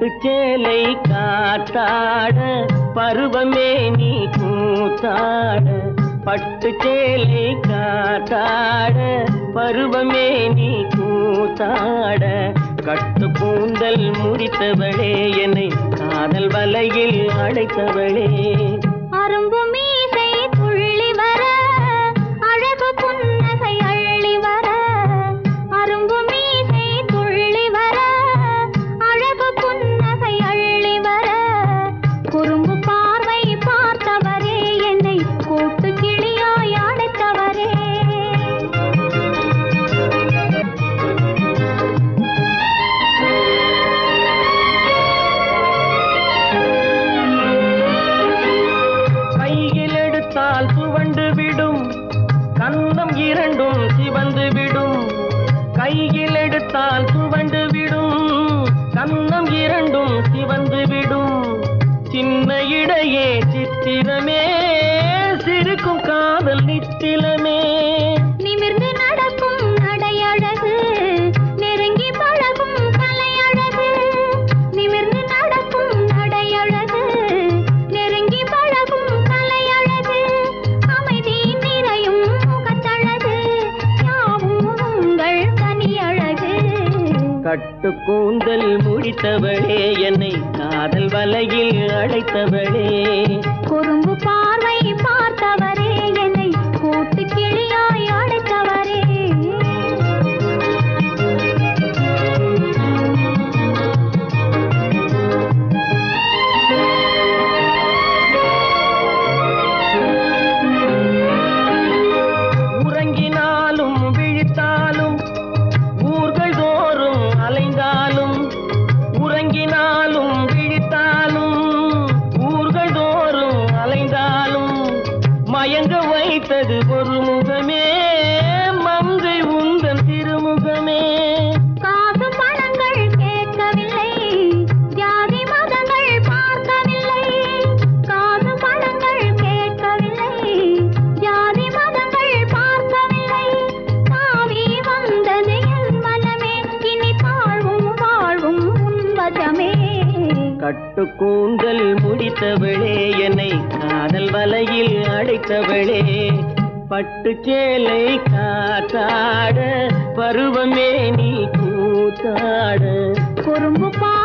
சேலை காத்தாட பருவமே நீ கூத்தாட பட்டு சேலை காத்தாட பருவமே நீ கூத்தாட கட்டு கூந்தல் முடித்தவளே என்னை காதல் வலையில் அடைத்தவளே அரும்பு மீசை துள்ளி வர அழகு புன்னகை அள்ளி வர அரும்பு மீசை துள்ளி வர அழகு புன்னகை அள்ளி வர குறும்பு பார்வை பார்த்தவரே என்னை கூட்டு கிளியாய் அடைத்தவரே கையில் எடுத்தால் துவண்டு விடும் கன்னம் இரண்டும் சிவந்து விடும் கையில் எடுத்தால் துவண்டு விடும் கன்னம் இரண்டும் சிவந்து விடும் சின்ன இடையே சித்திரமே சிரிக்கும் காதல் நித்திலமே நிமிர்ந்து நடக்கும் நடையழகு நெருங்கி பழகும் கலையழகு நிமிர்ந்து நடக்கும் நடையழகு நெருங்கி பழகும் கலையழகு அமைதி நிறையும் முகத்தழகு யாவும் உங்கள் தனியழகு கட்டு கூந்தல் முடித்தவளே என்னை காதல் வலையில் அழைத்தவளே குறும்பு பார்வை பார்த்தவரே என்னை கூட்டு கிளியாய் அழைத்தவரே உறங்கினாலும் விழித்தாலும் ஊர்கள் தோறும் அலைந்தாலும் உறங்கினாலும் விழித்தாலும் ஊர்கள் தோறும் அலைந்தாலும் மயங்க வைத்தது ஒரு முகமே மங்கை உந்தன் திருமுகமே காசு பணங்கள் கேட்கவில்லை ஜாதி மதங்கள் பார்க்கவில்லை காசு பணங்கள் கேட்கவில்லை ஜாதி மதங்கள் பார்க்கவில்லை தாவி வந்தது என் மனமே இனி தாழ்வும் வாழ்வும் உன்வசமே கட்டு கூந்தல் முடித்தவளே என்னை காதல் வலையில் அடைத்தவளே பட்டு சேலை காத்தாட பருவமே நீ கூத்தாட குறும்பு பா